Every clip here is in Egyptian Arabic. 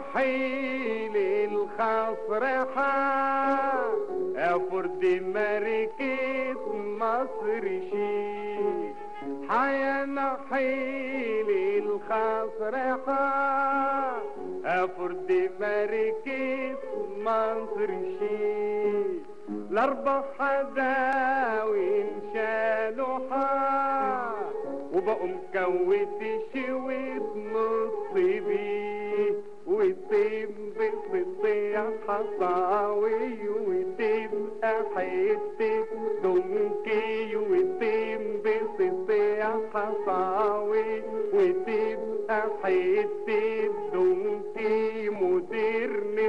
نحيل الخصر أفرد مركز مصر شي حيا نحيل الخصر أفرد مركز مصر شي الأربع حداوي شالوا وبقوا مكوت شوية نصيبي وتم بتطيع حصاوي وتبقى حتة دمكي وتم بتطيع حصاوي وتبقى حتة دمكي مديرني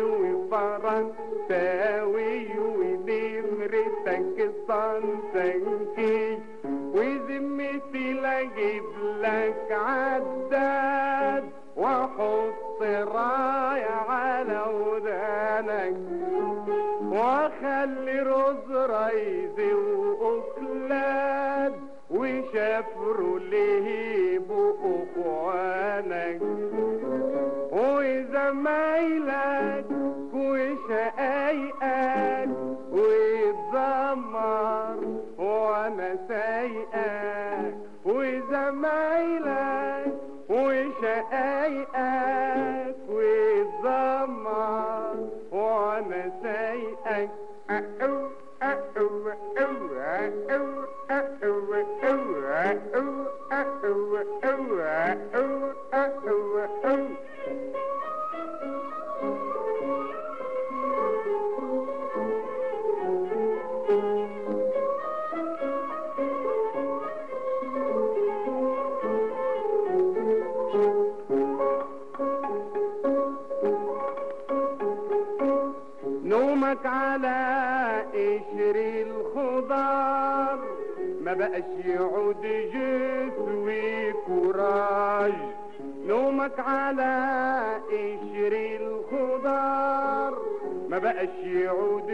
وفرنساوي ونمرتك صنسنكي وذمتي لاجيب لك عداد واحط راية على ودانك واخلي رز ريزي واكلاد وشافروا ليه باخوانك وزمايلك وشقايقك ويتذمر وانا سايقك وزمايلك وشقايقك ويتذمر وانا سايقك أقو أقو أقو أقو أقو أقو أقو أقو أقو أقو نومك على قشر الخضار ما بقاش يعود جسوي كوراج نومك على قشر الخضار ما بقاش يعود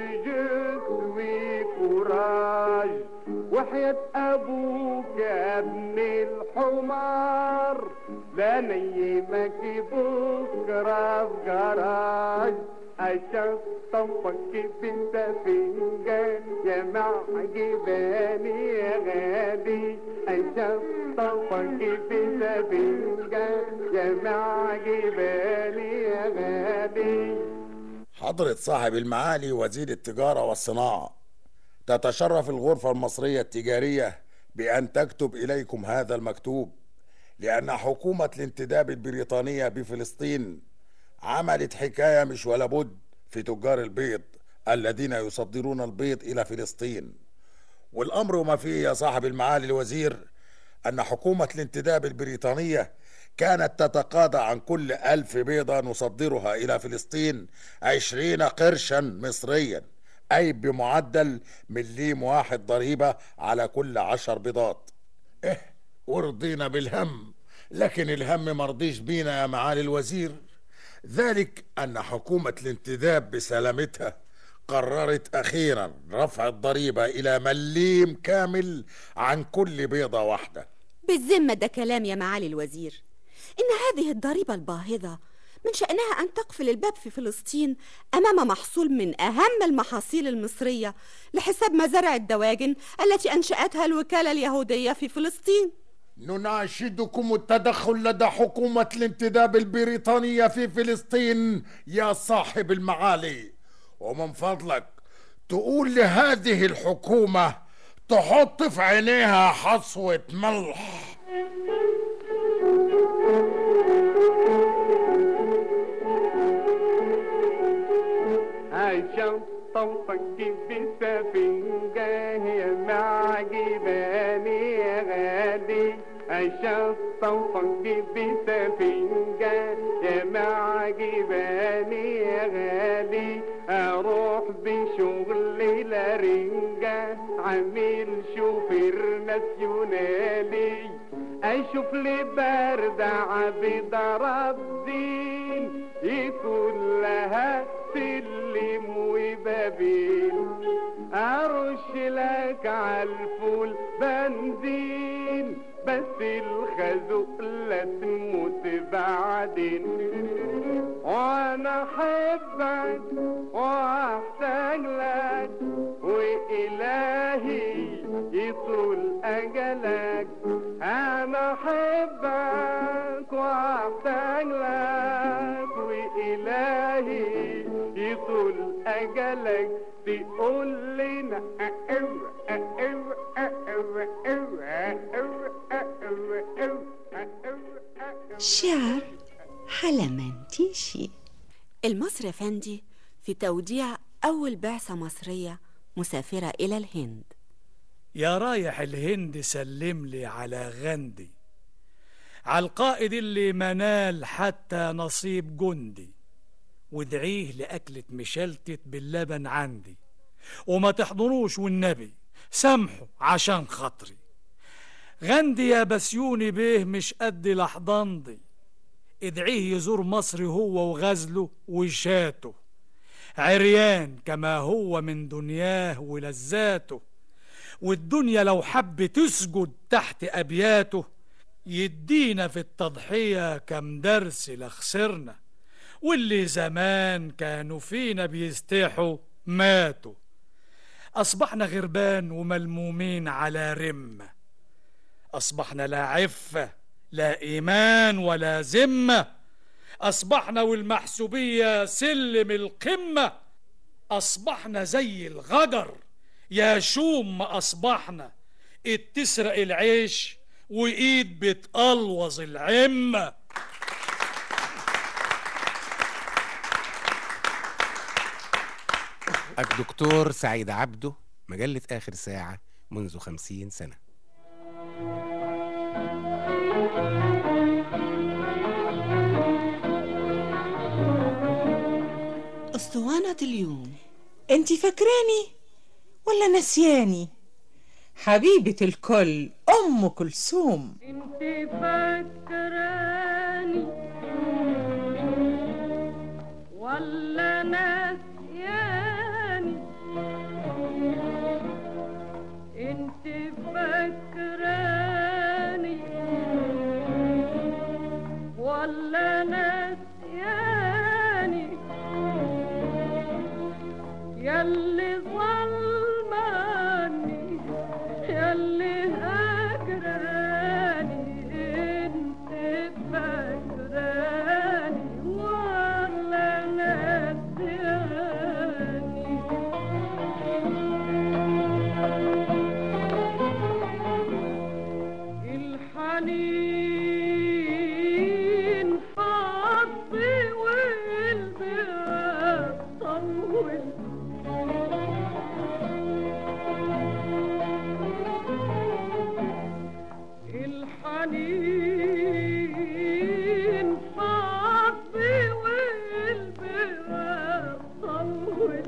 جسوي كوراج وحياة أبوك يا ابن الحمار لا نيمك بكرة في جراج أشطفك بنت فنجان يا معجباني يا غالي أشطفك بنت فنجان يا معجباني يا غالي حضرة صاحب المعالي وزير التجارة والصناعة تتشرف الغرفة المصرية التجارية بأن تكتب إليكم هذا المكتوب لأن حكومة الانتداب البريطانية بفلسطين عملت حكاية مش ولا بد في تجار البيض الذين يصدرون البيض إلى فلسطين والأمر ما فيه يا صاحب المعالي الوزير أن حكومة الانتداب البريطانية كانت تتقاضى عن كل ألف بيضة نصدرها إلى فلسطين عشرين قرشا مصريا أي بمعدل مليم واحد ضريبة على كل عشر بيضات إيه ورضينا بالهم لكن الهم مرضيش بينا يا معالي الوزير ذلك أن حكومة الانتداب بسلامتها قررت أخيرا رفع الضريبة إلى مليم كامل عن كل بيضة واحدة بالذمة ده كلام يا معالي الوزير إن هذه الضريبة الباهظة من شأنها أن تقفل الباب في فلسطين أمام محصول من أهم المحاصيل المصرية لحساب مزارع الدواجن التي أنشأتها الوكالة اليهودية في فلسطين نناشدكم التدخل لدى حكومة الانتداب البريطانية في فلسطين يا صاحب المعالي ومن فضلك تقول لهذه الحكومة تحط في عينيها حصوة ملح عشان طوفك بسفنجة يا معجباني يا غالي عشان طوفك بسفنجة يا معجباني يا غالي اروح بشغل لارنجة عامل شوفير ناسيونالي اشوف لي برد عبد ربين يكون لها سلم وبابين ارش لك عالفول بنزين بس الخازوق لا تموت بعدين وانا عجلك تقول لنا أقر أقر أقر أقر أقر أقر أقر أقر شعر حلمنتيشي المصري أفندي في توديع أول بعثة مصرية مسافرة إلى الهند يا رايح الهند سلم لي على غندي على القائد اللي منال حتى نصيب جندي وادعيه لأكلة مشلتت باللبن عندي وما تحضنوش والنبي سامحوا عشان خاطري غندي يا بسيوني بيه مش قد لحضندي ادعيه يزور مصر هو وغزله وشاته عريان كما هو من دنياه ولذاته والدنيا لو حب تسجد تحت أبياته يدينا في التضحية كم درس لخسرنا واللي زمان كانوا فينا بيستحوا ماتوا أصبحنا غربان وملمومين على رمة أصبحنا لا عفة لا إيمان ولا ذمة أصبحنا والمحسوبية سلم القمة أصبحنا زي الغجر يا شوم ما أصبحنا إيد تسرق العيش وإيد بتقلوظ العمة الدكتور سعيد عبده مجلة آخر ساعة منذ خمسين سنة أسطوانة اليوم انت فاكراني ولا نسياني حبيبة الكل أم كلثوم انت فاكراني ولا ناسياني انت فاكراني ولا ناسياني ياللي ظلماني ياللي هجراني انت فاكراني ولا نسياني الحنين فضي والباب طول الحنين فضي والباب طول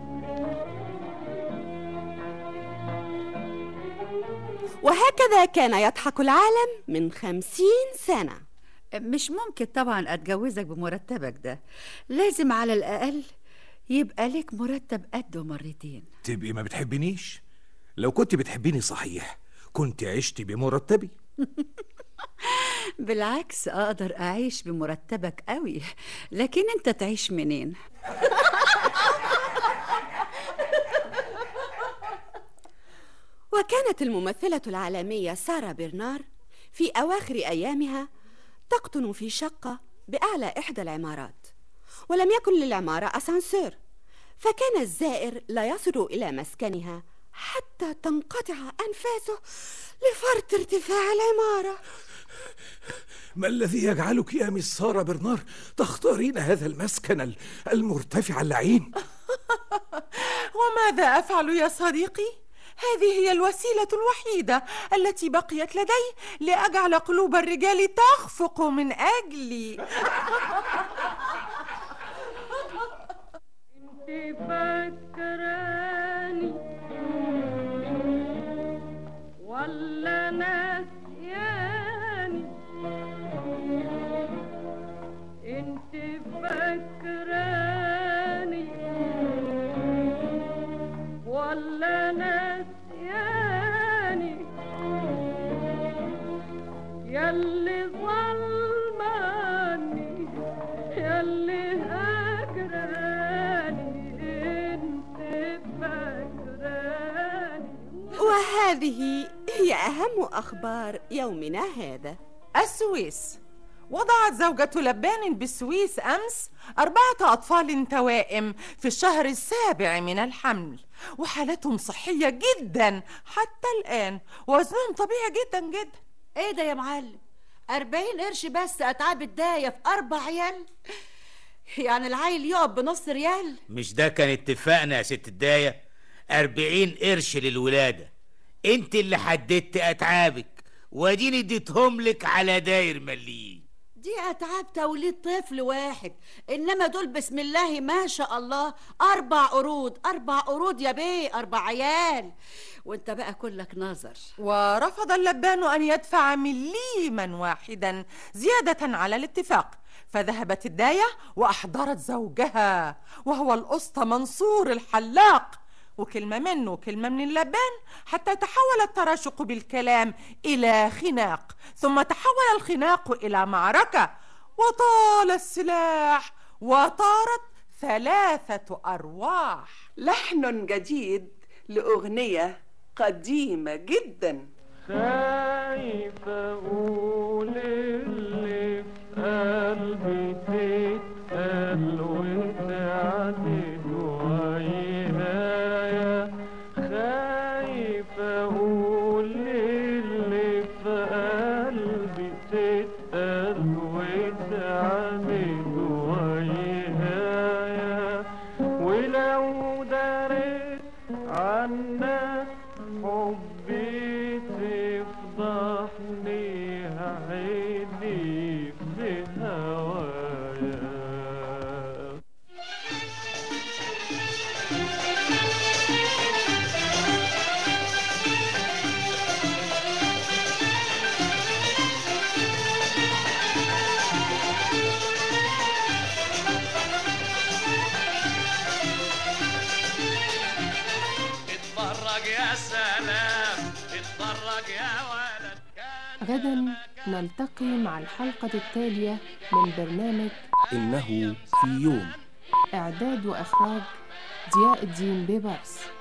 وهكذا كان يضحك العالم من خمسين سنة مش ممكن طبعا اتجوزك بمرتبك ده لازم على الاقل يبقى لك مرتب قده مرتين تبقي ما بتحبنيش لو كنت بتحبيني صحيح كنت عشتي بمرتبي بالعكس اقدر اعيش بمرتبك قوي لكن انت تعيش منين وكانت الممثلة العالمية سارة برنار في أواخر أيامها تقطن في شقة بأعلى إحدى العمارات ولم يكن للعمارة أسانسير فكان الزائر لا يصل إلى مسكنها حتى تنقطع أنفاسه لفرط ارتفاع العمارة ما الذي يجعلك يا مس سارة برنار تختارين هذا المسكن ال- المرتفع اللعين وماذا أفعل يا صديقي؟ هذه هي الوسيلة الوحيدة التي بقيت لدي لأجعل قلوب الرجال تخفق من أجلي انت فاكراني ولا ناسياني انت فاكراني ولا ناسياني ياللي ظلماني ياللي هجراني انت فاكراني وهذه هي أهم أخبار يومنا هذا السويس وضعت زوجة لبان بالسويس أمس أربعة أطفال توائم في الشهر السابع من الحمل وحالتهم صحية جدا حتى الآن وزنهم طبيعي جدا جدا ايه ده يا معلم أربعين قرش بس أتعاب الداية في أربع عيال يعني العيل يقف بنص ريال مش ده كان اتفاقنا يا ست الداية أربعين قرش للولادة انت اللي حددت أتعابك واديني اديتهم لك على داير مليين دي أتعاب توليد طفل واحد إنما دول بسم الله ما شاء الله أربع قرود أربع قرود يا بيه أربع عيال وانت بقى كلك نظر ورفض اللبان أن يدفع مليما واحدا زيادة على الاتفاق فذهبت الداية وأحضرت زوجها وهو الأسطى منصور الحلاق وكلمة منه وكلمة من اللبان حتى تحول التراشق بالكلام إلى خناق ثم تحول الخناق إلى معركة وطال السلاح وطارت ثلاثة أرواح لحن جديد لأغنية قديمة جدا خايف اقول اللي في قلبي تتقل وتعدد وعينايا خايف اقول اللي في قلبي تتقل وتعدد وعينايا ولو دريت عنك حبي تفضحني عيني في هوايا اتفرج يا سلام اتفرج يا ولد غدا نلتقي مع الحلقة التالية من برنامج إنه في يوم إعداد وإخراج ضياء الدين بيبرس